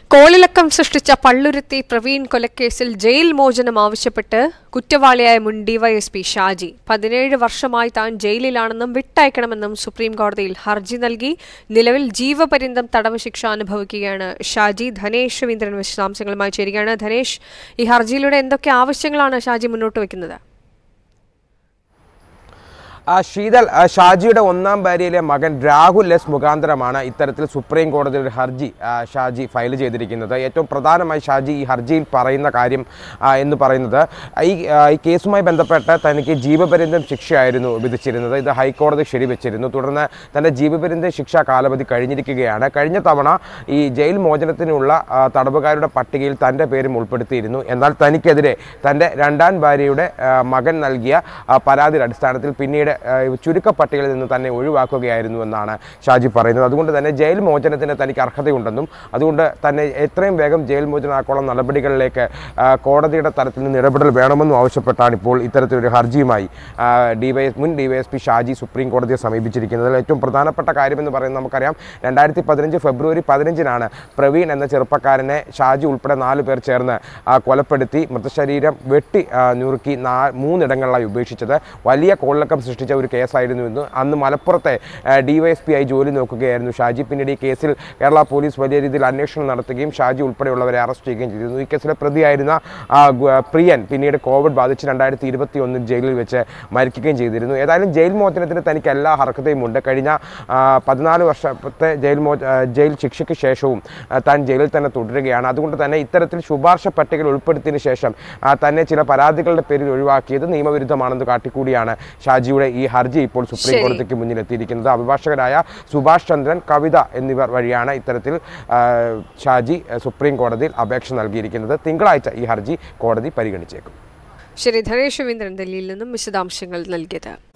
കോളിളക്കം സൃഷ്ടിച്ച പള്ളുരുത്തി പ്രവീൺ കൊലക്കേസിൽ ജയിൽ മോചനം ആവശ്യപ്പെട്ട് കുറ്റവാളിയായ മുൻ ഡിവൈഎസ്പി ഷാജി പതിനേഴ് വർഷമായി താൻ ജയിലിലാണെന്നും വിട്ടയക്കണമെന്നും സുപ്രീം കോടതിയിൽ ഹർജി നൽകി നിലവിൽ ജീവപര്യന്തം തടവ് ശിക്ഷ അനുഭവിക്കുകയാണ് ഷാജി ധനേഷ് രവീന്ദ്രൻ വിശദാംശങ്ങളുമായി ചേരുകയാണ് ധനേഷ് ഈ ഹർജിയിലൂടെ എന്തൊക്കെ ആവശ്യങ്ങളാണ് ഷാജി മുന്നോട്ട് വയ്ക്കുന്നത് ആ, ശീതൽ ആ, ഷാജിയുടെ ഒന്നാം ഭാര്യയിലെ മകൻ രാഹുൽ എസ് മുഖാന്തരമാണ് ഇത്തരത്തിൽ സുപ്രീം കോടതിയിൽ ഒരു ഹർജി ആ, ഷാജി ഫയൽ ചെയ്തിരിക്കുന്നത് ഏറ്റവും പ്രധാനമായി ഷാജി ഈ ഹർജിയിൽ പറയുന്ന കാര്യം ആ, എന്ന് പറയുന്നത് ഈ ആ, ഈ കേസുമായി ബന്ധപ്പെട്ട് തനിക്ക് ജീവപര്യന്തം ശിക്ഷയായിരുന്നു വിധിച്ചിരുന്നത് ഇത് ഹൈക്കോടതി ശരിവെച്ചിരുന്നു തുടർന്ന് തൻ്റെ ജീവപര്യന്തം ശിക്ഷാ കാലാവധി കഴിഞ്ഞിരിക്കുകയാണ് കഴിഞ്ഞ തവണ ഈ ജയിൽ മോചനത്തിനുള്ള ആ, തടവുകാരുടെ പട്ടികയിൽ തൻ്റെ പേരും ഉൾപ്പെടുത്തിയിരുന്നു എന്നാൽ തനിക്കെതിരെ തൻ്റെ രണ്ടാം ഭാര്യയുടെ ആ, മകൻ നൽകിയ ആ, പരാതിയുടെ അടിസ്ഥാനത്തിൽ പിന്നീട് ആ, ചുരുക്ക പട്ടികയിൽ നിന്ന് തന്നെ ഒഴിവാക്കുകയായിരുന്നു എന്നാണ് ഷാജി പറയുന്നത് അതുകൊണ്ട് തന്നെ ജയിൽ മോചനത്തിന് തനിക്ക് അർഹതയുണ്ടെന്നും അതുകൊണ്ട് തന്നെ എത്രയും വേഗം ജയിൽ മോചനാക്കോളം നടപടികളിലേക്ക് ആ, കോടതിയുടെ തലത്തിൽ നിന്ന് ഇടപെടൽ വേണമെന്നും ആവശ്യപ്പെട്ടാണ് ഇപ്പോൾ ഇത്തരത്തിലൊരു ഹർജിയുമായി ഡിവൈഎസ് മുൻ ഡിവൈഎസ്പി ഷാജി സുപ്രീം കോടതിയെ സമീപിച്ചിരിക്കുന്നത് അതിൽ ഏറ്റവും പ്രധാനപ്പെട്ട കാര്യമെന്ന് പറയുന്നത് നമുക്കറിയാം രണ്ടായിരത്തി പതിനഞ്ച് ഫെബ്രുവരി പതിനഞ്ചിനാണ് പ്രവീൺ എന്ന ചെറുപ്പക്കാരനെ ഷാജി ഉൾപ്പെടെ നാല് പേർ ചേർന്ന് ആ, കൊലപ്പെടുത്തി മൃതശരീരം വെട്ടി ആ, നുറുക്കി നാ മൂന്നിടങ്ങളിലായി ഉപേക്ഷിച്ചത് വലിയ കോളിളക്കം സൃഷ്ടിച്ച ഒരു കേസായിരുന്നു എന്ന് അന്ന് മലപ്പുറത്തെ ഡിവൈഎസ്പി ആയി ജോലി നോക്കുകയായിരുന്നു ഷാജി പിന്നീട് ഈ കേസിൽ കേരള പോലീസ് വലിയ രീതിയിൽ അന്വേഷണം നടത്തുകയും ഷാജി ഉൾപ്പെടെയുള്ളവരെ അറസ്റ്റ് ചെയ്യുകയും ചെയ്തിരുന്നു ഈ കേസിലെ പ്രതിയായിരുന്ന ആ, ഗു- പ്രിയൻ പിന്നീട് കോവിഡ് ബാധിച്ച് രണ്ടായിരത്തി ഇരുപത്തി ഒന്നിൽ ജയിലിൽ വെച്ച് മരിക്കുകയും ചെയ്തിരുന്നു ഏതായാലും ജയിൽ മോചനത്തിന് തനിക്ക് എല്ലാ അർഹതയുമുണ്ട് കഴിഞ്ഞ ആ, പതിനാല് വർഷത്തെ ജയിൽ മോ ആ, ജയിൽ ശിക്ഷയ്ക്ക് ശേഷവും ആ, താൻ ജയിലിൽ തന്നെ തുടരുകയാണ് അതുകൊണ്ട് തന്നെ ഇത്തരത്തിൽ ശുപാർശ പട്ടികയിൽ ഉൾപ്പെടുത്തിയതിനു ശേഷം ആ, തന്നെ ചില പരാതികളുടെ പേരിൽ ഒഴിവാക്കിയത് നിയമവിരുദ്ധമാണെന്ന് കാട്ടിക്കൂടിയാണ് ഷാജിയുടെ ഈ ഹർജി ഇപ്പോൾ സുപ്രീം ശരി. കോടതിക്ക് മുന്നിൽ എത്തിയിരിക്കുന്നത് അഭിഭാഷകരായ സുഭാഷ് ചന്ദ്രൻ കവിത എന്നിവർ വഴിയാണ് ഇത്തരത്തിൽ ആ, ഷാജി ആ, സുപ്രീം കോടതിയിൽ അപേക്ഷ നൽകിയിരിക്കുന്നത് തിങ്കളാഴ്ച ഈ ഹർജി കോടതി പരിഗണിച്ചേക്കും ശരി ധനേഷ് രവീന്ദ്രൻ ഡൽഹിയിൽ നിന്നും വിശദാംശങ്ങൾ നൽകിയത്